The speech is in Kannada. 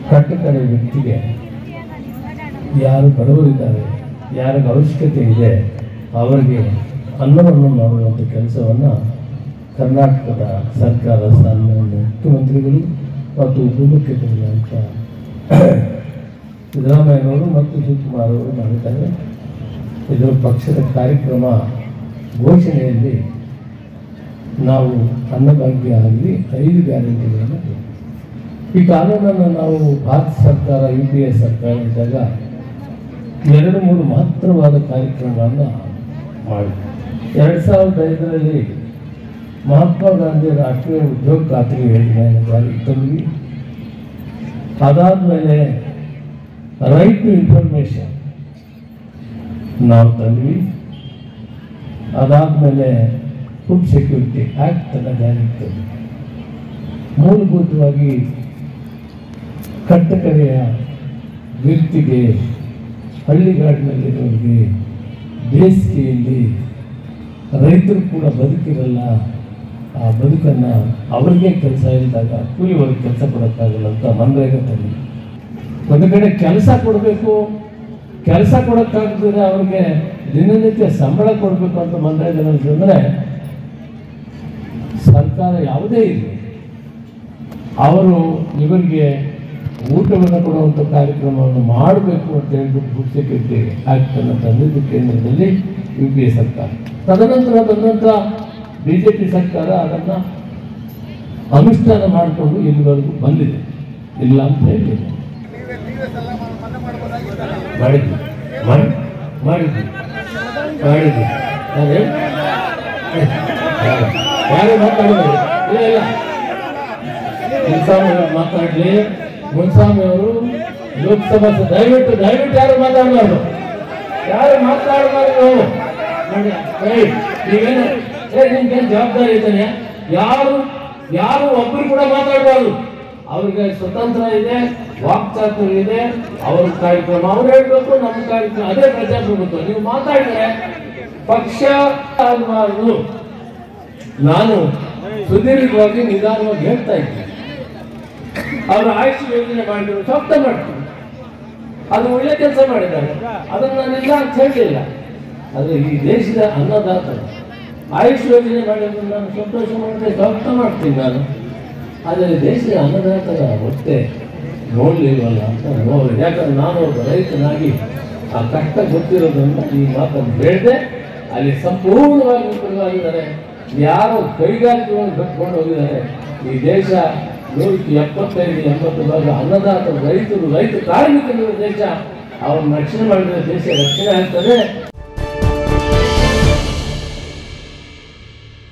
ಕಟ್ಟಕಡೆ ವ್ಯಕ್ತಿಗೆ ಯಾರು ಬಡವರಿದ್ದಾರೆ ಯಾರಿಗೆ ಅವಶ್ಯಕತೆ ಇದೆ ಅವರಿಗೆ ಅನ್ನವನ್ನು ಮಾಡುವಂಥ ಕೆಲಸವನ್ನು ಕರ್ನಾಟಕದ ಸರ್ಕಾರ ಸಾಮಾನ್ಯ ಮುಖ್ಯಮಂತ್ರಿಗಳು ಮತ್ತು ಉಪಮುಖ್ಯಮಂತ್ರಿಗಳಂತ ಸಿದ್ದರಾಮಯ್ಯನವರು ಮತ್ತು ಶಿವಕುಮಾರ್ ಅವರು ಮಾಡಿದ್ದಾರೆ ಇದರ ಪಕ್ಷದ ಕಾರ್ಯಕ್ರಮ ಘೋಷಣೆಯಲ್ಲಿ ನಾವು ಅನ್ನಭಾಗ್ಯ ಆಗಲಿ ಐದು ಗ್ಯಾರಂಟಿಗಳನ್ನು ಕೊಟ್ಟಿದ್ದೀವಿ. ಈ ಕಾನೂನನ್ನು ನಾವು ಭಾರತ ಸರ್ಕಾರ ಯು ಪಿ ಎ ಸರ್ಕಾರ ಇದ್ದಾಗ ಎರಡು ಮೂರು ಮಹತ್ತರವಾದ ಕಾರ್ಯಕ್ರಮಗಳನ್ನು ಮಾಡಿ ಎರಡು ಸಾವಿರದ ಐದರಲ್ಲಿ ಮಹಾತ್ಮ ಗಾಂಧಿ ರಾಷ್ಟ್ರೀಯ ಉದ್ಯೋಗ ಖಾತ್ರಿ ಯೋಜನೆಯನ್ನು ಜಾರಿಗೆ ತಂದ್ವಿ ಅದಾದಮೇಲೆ ರೈಟ್ ಟು ಇನ್ಫಾರ್ಮೇಷನ್ ನಾವು ತಂದ್ವಿ ಅದಾದಮೇಲೆ ಫುಡ್ ಸೆಕ್ಯೂರಿಟಿ ಆ್ಯಕ್ಟ್ ಅನ್ನು ಜಾರಿಗೆ ತಂದ್ವಿ ಮೂಲಭೂತವಾಗಿ ಕಟ್ಟಕಡೆಯ ವ್ಯಕ್ತಿಗೆ ಹಳ್ಳಿಗಾಡಿನಲ್ಲಿರೋರಿಗೆ ಬೇಸಿಗೆಯಲ್ಲಿ ರೈತರು ಕೂಡ ಬದುಕಿರಲ್ಲ ಆ ಬದುಕನ್ನು ಅವ್ರಿಗೆ ಕೆಲಸ ಇದ್ದಾಗ ಕೂಲಿವರೆಗೆ ಕೆಲಸ ಕೊಡೋಕ್ಕಾಗಲ್ಲ ಅಂತ ಮನರೇಗ ತಂದು ಒಂದು ಕಡೆ ಕೆಲಸ ಕೊಡಬೇಕು ಕೆಲಸ ಕೊಡೋಕ್ಕಾಗದಿದ್ರೆ ಅವ್ರಿಗೆ ದಿನನಿತ್ಯ ಸಂಬಳ ಕೊಡಬೇಕು ಅಂತ ಮನರೇಗ ಅಂತಂದರೆ ಸರ್ಕಾರ ಯಾವುದೇ ಇರಲಿ ಅವರು ಇವರಿಗೆ ಊಟವನ್ನು ಕೊಡುವಂಥ ಕಾರ್ಯಕ್ರಮವನ್ನು ಮಾಡಬೇಕು ಅಂತ ಹೇಳ್ಬಿಟ್ಟು ಫುಡ್ ಸೆಕ್ಯೂರಿಟಿ ಆ್ಯಕ್ಟನ್ನು ತಂದಿದ್ದು ಕೇಂದ್ರದಲ್ಲಿ ಯು ಪಿ ಎ ಸರ್ಕಾರ ತದನಂತರ ಬಂದಂಥ ಬಿ ಜೆ ಪಿ ಸರ್ಕಾರ ಅದನ್ನು ಅನುಷ್ಠಾನ ಮಾಡಿಕೊಂಡು ಇಲ್ಲಿವರೆಗೂ ಬಂದಿದೆ ಇಲ್ಲ ಅಂತ ಹೇಳಿ ಮಾಡಿದ್ವಿ ಮಾಡಿ ಮಾಡಿದ್ವಿ ಮಾಡಿದ್ವಿ ನಾನು ಹೇಳಿ ಯಾರು ಮಾತಾಡಿದ್ರು ಇಲ್ಲ ಇಲ್ಲ ಮುನ್ಸ್ವಾಮಿ ಅವರು ಮಾತಾಡ್ಲಿ ಮುನ್ಸ್ವಾಮಿ ಅವರು ಲೋಕಸಭಾ ಸ- ದಯವಿಟ್ಟು ದಯವಿಟ್ಟು ಯಾರು ಮಾತಾಡಬಾರ್ದು ಯಾರು ಮಾತಾಡಬಾರ್ದು ನೋಡಿ ಏಯ್, ನೀವೇನು ಏ ನಿಮ್ಗೇನು ಜವಾಬ್ದಾರಿ ಇದ್ದಾನೆ ಯಾರು ಯಾರು ಒಬ್ರು ಕೂಡ ಮಾತಾಡಬಾರ್ದು ಅವ್ರಿಗೆ ಸ್ವತಂತ್ರ ಇದೆ ವಾಕ್ಚಾತುರ್ಯ ಇದೆ ಅವ್ರ ಕಾರ್ಯಕ್ರಮ ಅವ್ರು ಹೇಳ್ಬೇಕು ನಮ್ಮ ಕಾರ್ಯಕ್ರಮ ಅದೇ ಪ್ರಜಾಪ್ರಭುತ್ವ ನೀವು ಮಾತಾಡಿದ್ರೆ ಪಕ್ಷ ಆಗಬಾರ್ದು ನಾನು ಸುದೀರ್ಘವಾಗಿ ನಿಧಾನವಾಗಿ ಹೇಳ್ತಾ ಇದ್ದೀನಿ ಅವರು ಆಯುಷ್ ಯೋಜನೆ ಮಾಡಿದ್ರು ಸಪ್ತ ಮಾಡ್ತಾರೆ ಅದು ಒಳ್ಳೆ ಕೆಲಸ ಮಾಡಿದ್ದಾರೆ ಅದನ್ನು ನಾನಿಲ್ಲ ಅಂತ ಹೇಳಲಿಲ್ಲ ಅದು ಈ ದೇಶದ ಅನ್ನದಾತ ಆಯುಷ್ ಯೋಜನೆ ಮಾಡಿದ್ರು ನಾನು ಸಂತೋಷ ಮಾಡ್ತೇನೆ ಸಪ್ತ ಮಾಡ್ತೀನಿ ನಾನು ಆದರೆ ದೇಶದ ಅನ್ನದಾತರ ಹೊಟ್ಟೆ ನೋಡ್ಲಿಲ್ವಲ್ಲ ಅಂತ ನೋಡಿ ಯಾಕಂದ್ರೆ ನಾನು ಒಬ್ಬ ರೈತನಾಗಿ ಆ ಕಷ್ಟ ಗೊತ್ತಿರೋದ್ರಿಂದ ಈ ಮಾತನ್ನು ಹೇಳಿದೆ ಅಲ್ಲಿ ಸಂಪೂರ್ಣವಾಗಿ ವಿಫಲವಾಗಿದ್ದಾರೆ ಯಾರು ಕೈಗಾರಿಕೆಗಳನ್ನು ಕಟ್ಕೊಂಡು ಹೋಗಿದ್ದಾರೆ ಈ ದೇಶ ನೂರಕ್ಕೆ ಎಪ್ಪತ್ತೈದು ಎಂಬತ್ತು ಭಾಗ ಅನ್ನದಾತ ರೈತರು ರೈತ ಕಾರ್ಮಿಕರು ದೇಶ ಅವ್ರನ್ನ ರಕ್ಷಣೆ ಮಾಡಿದ್ರೆ ದೇಶ ರಕ್ಷಣೆ ಆಗ್ತದೆ